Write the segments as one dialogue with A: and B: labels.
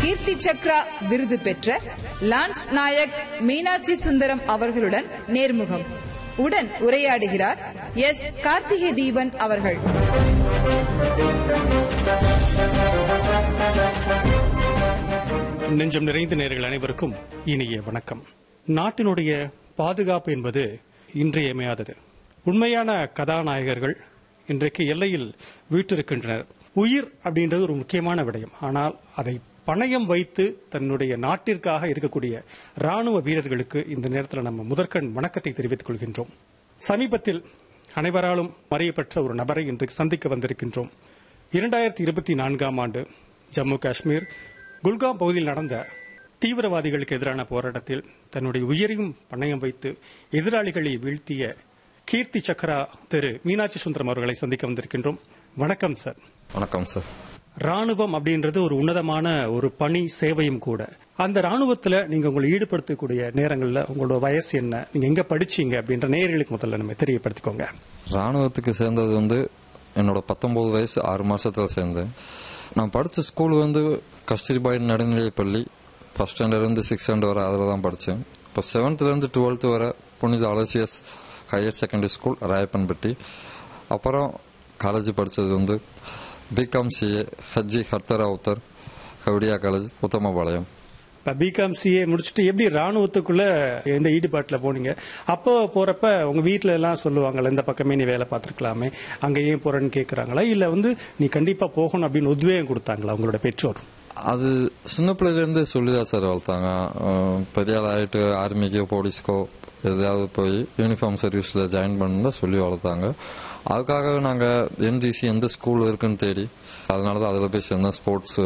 A: கீர்த்தி சக்ரா விருது பெற்ற லான்ஸ் நாயக் மீனாட்சி சுந்தரம் அவர்களுடன் நேர்முகம் உடன் உரையாடுகிறார் எஸ் கார்த்திகை தீபன் அவர்கள்
B: நெஞ்சம் நிறைந்த நேர்கள் அனைவருக்கும் இனிய வணக்கம் நாட்டினுடைய பாதுகாப்பு என்பது இன்றியமையாதது உண்மையான கதாநாயகர்கள் இன்றைக்கு எல்லையில் வீற்றிருக்கின்றனர் உயிர் அப்படின்றது ஒரு முக்கியமான விடயம் ஆனால் அதை பணயம் வைத்து தன்னுடைய நாட்டிற்காக இருக்கக்கூடிய ராணுவ வீரர்களுக்கு இந்த நேரத்தில் நம்ம முதற்கண் வணக்கத்தை தெரிவித்துக் கொள்கின்றோம் சமீபத்தில் அனைவராலும் அறியப்பட்ட ஒரு நபரை இன்றைக்கு சந்திக்க வந்திருக்கின்றோம் இரண்டாயிரத்தி இருபத்தி நான்காம் ஆண்டு ஜம்மு காஷ்மீர் குல்காம் பகுதியில் நடந்த தீவிரவாதிகளுக்கு எதிரான போராட்டத்தில் தன்னுடைய உயிரையும் பணயம் வைத்து எதிராளிகளை வீழ்த்திய கீர்த்தி சக்ரா திரு மீனாட்சி சுந்தரம் அவர்களை சந்திக்க வந்திருக்கின்றோம் வணக்கம் சார்
C: வணக்கம் சார்
B: ராணுவம் அப்படின்றது ஒரு உன்னதமான ஒரு பணி சேவையும் கூட அந்த ராணுவத்துல நீங்க உங்களை ஈடுபடுத்தக்கூடிய நேரங்கள்ல உங்களோட வயசு என்ன நீங்க எங்க படிச்சீங்க அப்படின்ற நேயர்களுக்கு முதல்ல நம்ம தெரியப்படுத்திக்கோங்க
C: ராணுவத்துக்கு சேர்ந்தது வந்து என்னோட பத்தொன்பது வயசு ஆறு மாசத்துல சேர்ந்தேன் நான் படித்த ஸ்கூல் வந்து கஸ்தூரிபாய் நடுநிலைப் பள்ளி ஃபர்ஸ்ட் ஸ்டாண்டர்ட்லேருந்து சிக்ஸ் ஸ்டாண்டர்ட் வரை அதில் தான் படித்தேன் இப்போ செவன்த்துலேருந்து டுவெல்த்து வரை புனித Aloysius higher secondary school Rayappanpatti அப்புறம் காலேஜ் படித்தது வந்து பிகாம் சிஏ ஹஜ்ஜி ஹர்த்தராவுத்தர் கவுடியா காலேஜ் உத்தமபாளையம்
B: இப்ப பிகாம் சிஏ முடிச்சுட்டு எப்படி ராணுவத்துக்குள்ள எந்த ஈடுபாட்டுல போனீங்க அப்போ போறப்ப உங்க வீட்ல எல்லாம் சொல்லுவாங்கல்ல இந்த பக்கமே நீ வேலை பார்த்துருக்கலாமே அங்க ஏன் போறேன்னு கேக்குறாங்களா இல்ல வந்து நீ கண்டிப்பா போகணும் அப்படின்னு உத்வேகம் கொடுத்தாங்களா உங்களோட பெற்றோர்
C: அது சின்ன பிள்ளையிலேருந்து சொல்லி தான் சார் வளர்த்தாங்க அஹ் பெரிய ஆள் ஆகிட்டு ஆர்மிக்கோ போலீஸ்க்கோ எதையாவது போய் யூனிஃபார்ம் சர்வீஸில் ஜாயின் பண்ணு தான் சொல்லி வளர்த்தாங்க அதுக்காக நாங்கள் என்ஜிசி எந்த ஸ்கூல் இருக்குன்னு தேடி அதனால தான் அதில் போய் சேர்ந்தோம் ஸ்போர்ட்ஸு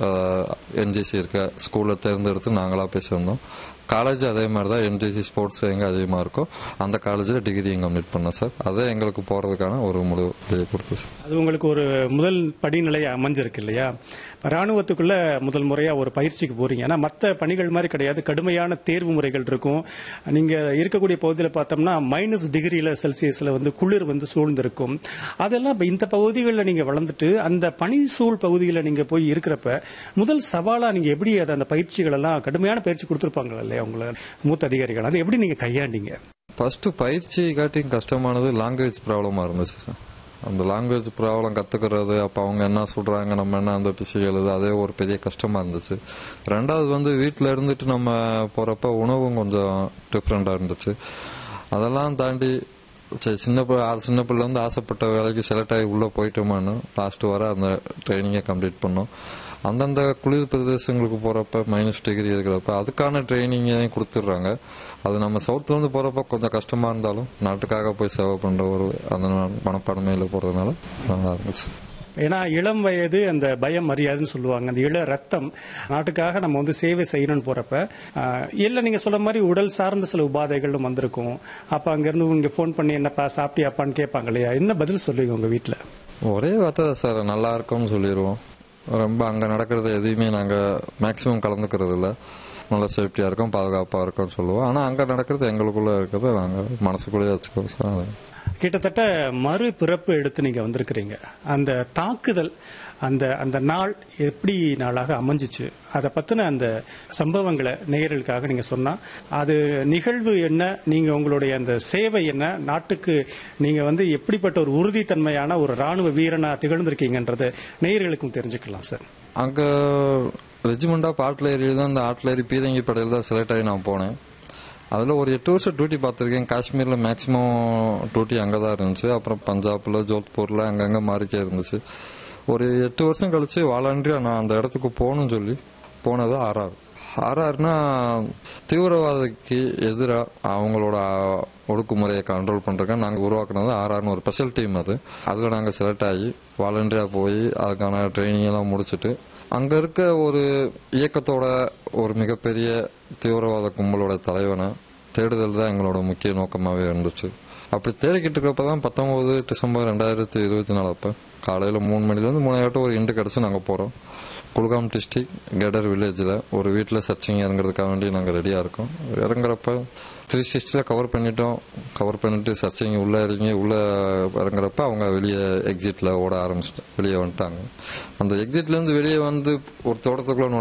C: என்ஜிசி இருக்க ஸ்கூலில் தேர்ந்தெடுத்து நாங்களாக போய் சேர்ந்தோம் காலேஜ் அதே மாதிரி தான் என்ஜிசி ஸ்போர்ட்ஸ் எங்கே அதிகமாக இருக்கோ அந்த காலேஜில் டிகிரியும் கம்ப்ளீட் பண்ணேன் சார் அதே எங்களுக்கு போகிறதுக்கான ஒரு முடிவு கொடுத்து சார்
B: அது உங்களுக்கு ஒரு முதல் படிநிலை அமைஞ்சிருக்கு இல்லையா ராணுவத்துக்குள்ள முதல் முறையா ஒரு பயிற்சிக்கு போறீங்க ஆனா மற்ற பணிகள் மாதிரி கிடையாது கடுமையான தேர்வு முறைகள் இருக்கும் நீங்க இருக்கக்கூடிய பகுதியில் பார்த்தோம்னா மைனஸ் டிகிரியில செல்சியஸ்ல வந்து குளிர் வந்து சூழ்ந்திருக்கும் அதெல்லாம் இப்ப இந்த பகுதிகளில் நீங்க வளர்ந்துட்டு அந்த பனி சூழ் பகுதியில் நீங்க போய் இருக்கிறப்ப முதல் சவாலா நீங்க எப்படி அதை அந்த பயிற்சிகள் எல்லாம் கடுமையான பயிற்சி கொடுத்துருப்பாங்க இல்லையா உங்களை மூத்த அதிகாரிகள் அதை எப்படி நீங்க கையாண்டீங்க
C: ஃபர்ஸ்ட் பயிற்சி காட்டியும் கஷ்டமானது லாங்குவேஜ் ப்ராப்ளமா இருந்துச்சு சார் அந்த லாங்குவேஜ் ப்ராப்ளம் கத்துக்கிறது அப்போ அவங்க என்ன சொல்றாங்க நம்ம என்ன அந்த பிசை எழுது அதே ஒரு பெரிய கஷ்டமா இருந்துச்சு ரெண்டாவது வந்து வீட்டில் இருந்துட்டு நம்ம போறப்ப உணவும் கொஞ்சம் டிஃப்ரெண்டா இருந்துச்சு அதெல்லாம் தாண்டி சரி சின்ன பிள்ளை ஆ- சின்ன பிள்ளை வந்து ஆசைப்பட்ட வேலைக்கு செலக்ட் ஆகி உள்ள போயிட்டோமான்னு லாஸ்ட் வர அந்த ட்ரைனிங்கை கம்ப்ளீட் பண்ணோம் அந்தந்த குளிர் பிரதேசங்களுக்கு போறப்ப மைனஸ் டிகிரி இருக்கிறப்ப அதுக்கான ட்ரைனிங்கையும் கொடுத்துட்றாங்க அது நம்ம சவுத்துல இருந்து போறப்ப கொஞ்சம் கஷ்டமா இருந்தாலும் நாட்டுக்காக போய் சேவை பண்ற ஒரு அந்த மனப்பான்மையில போறதுனால நல்லா இருந்துச்சு
B: ஏன்னா இளம் வயது அந்த பயம் மரியாதைன்னு சொல்லுவாங்க அந்த இள ரத்தம் நாட்டுக்காக நம்ம வந்து சேவை செய்யணும்னு போறப்ப ஆஹ், இல்ல நீங்க சொல்ல மாதிரி உடல் சார்ந்த சில உபாதைகளும் வந்திருக்கும் அப்ப அங்கிருந்து இங்க ஃபோன் பண்ணி என்னப்பா சாப்பிட்டியாப்பான்னு கேட்பாங்க இல்லையா என்ன பதில் சொல்லுவீங்க உங்க வீட்டுல
C: ஒரே வார்த்தை தான் சார் நல்லா இருக்கும்னு சொல்லிடுவோம் ரொம்ப அங்க நடக்கிறது எதையுமே நாங்க மேக்சிமம் கலந்துக்கிறது இல்ல நல்ல சேஃப்டியா இருக்கும் பாதுகாப்பா இருக்கும்னு சொல்லுவோம் ஆனா அங்க நடக்கிறது எங்களுக்குள்ள இருக்கிறத நாங்க மனசுக்குள்ளேயே வச்சுக்கோம் சார் அது.
B: கிட்டத்தட்ட மறு பிறப்பு எடுத்து நீங்க வந்திருக்கிறீங்க அந்த தாக்குதல் அந்த அந்த நாள் எப்படி நாளாக அமைஞ்சிச்சு அதை பத்தின அந்த சம்பவங்களை நேயர்களுக்காக நீங்க சொன்னா அது நிகழ்வு என்ன நீங்க உங்களுடைய அந்த சேவை என்ன நாட்டுக்கு நீங்க வந்து எப்படிப்பட்ட ஒரு உறுதித்தன்மையான ஒரு ராணுவ வீரனா திகழ்ந்திருக்கீங்கன்றது நேயர்களுக்கும் தெரிஞ்சுக்கலாம் சார்
C: அங்க ரெஜிமெண்ட் ஆஃப் ஆர்ட்லரியில் தான் இந்த ஆர்ட்லரி பீரங்கி படையில் தான் செலக்ட் ஆகி நான் போனேன் அதில் ஒரு எட்டு வருஷம் டியூட்டி பார்த்துருக்கேன் காஷ்மீரில் மேக்ஸிமம் டியூட்டி அங்கே தான் இருந்துச்சு அப்புறம் பஞ்சாபில் ஜோத்பூரில் அங்கங்கே மாறிக்கே இருந்துச்சு ஒரு எட்டு வருஷம் கழிச்சு வாலண்டியா நான் அந்த இடத்துக்கு போகணும்னு சொல்லி போனது ஆர்ஆர் ஆர்ஆர்னா தீவிரவாதிக்கு எதிராக அவங்களோட ஒடுக்குமுறையை கண்ட்ரோல் பண்ணுறதுக்கு நாங்கள் உருவாக்குனது ஆர்ஆர்னு ஒரு ஸ்பெஷல் டீம் அது அதில் நாங்கள் செலக்ட் ஆகி வாலண்டியாக போய் அதுக்கான ட்ரைனிங் எல்லாம் முடிச்சுட்டு அங்கே இருக்க ஒரு இயக்கத்தோட ஒரு மிகப்பெரிய தீவிரவாத கும்பலோட தலைவனை தேடுதல் தான் எங்களோட முக்கிய நோக்கமாகவே இருந்துச்சு அப்படி தேடிக்கிட்டு இருக்கப்ப தான் பத்தொன்பது டிசம்பர் ரெண்டாயிரத்தி இருபத்தி நாலு அப்போ காலையில் மூணு மணிலேருந்து மூணாயிரட்டு ஒரு இண்டு கிடச்சி நாங்கள் போகிறோம் குல்காம் டிஸ்ட்ரிக் கெடர் வில்லேஜில் ஒரு வீட்டில் சர்ச்சிங் இறங்குறதுக்காக வேண்டி நாங்கள் ரெடியாக இருக்கோம் இறங்குறப்ப த்ரீ சிக்ஸ்டியில் கவர் பண்ணிட்டோம் கவர் பண்ணிட்டு சர்ச்சிங் உள்ளே இறங்கி உள்ளே இறங்குறப்ப அவங்க வெளியே எக்ஸிட்டில் ஓட ஆரம்பிச்சிட்டு வெளியே வந்துட்டாங்க அந்த எக்ஸிட்லேருந்து வெளியே வந்து ஒரு தோட்டத்துக்குள்ளே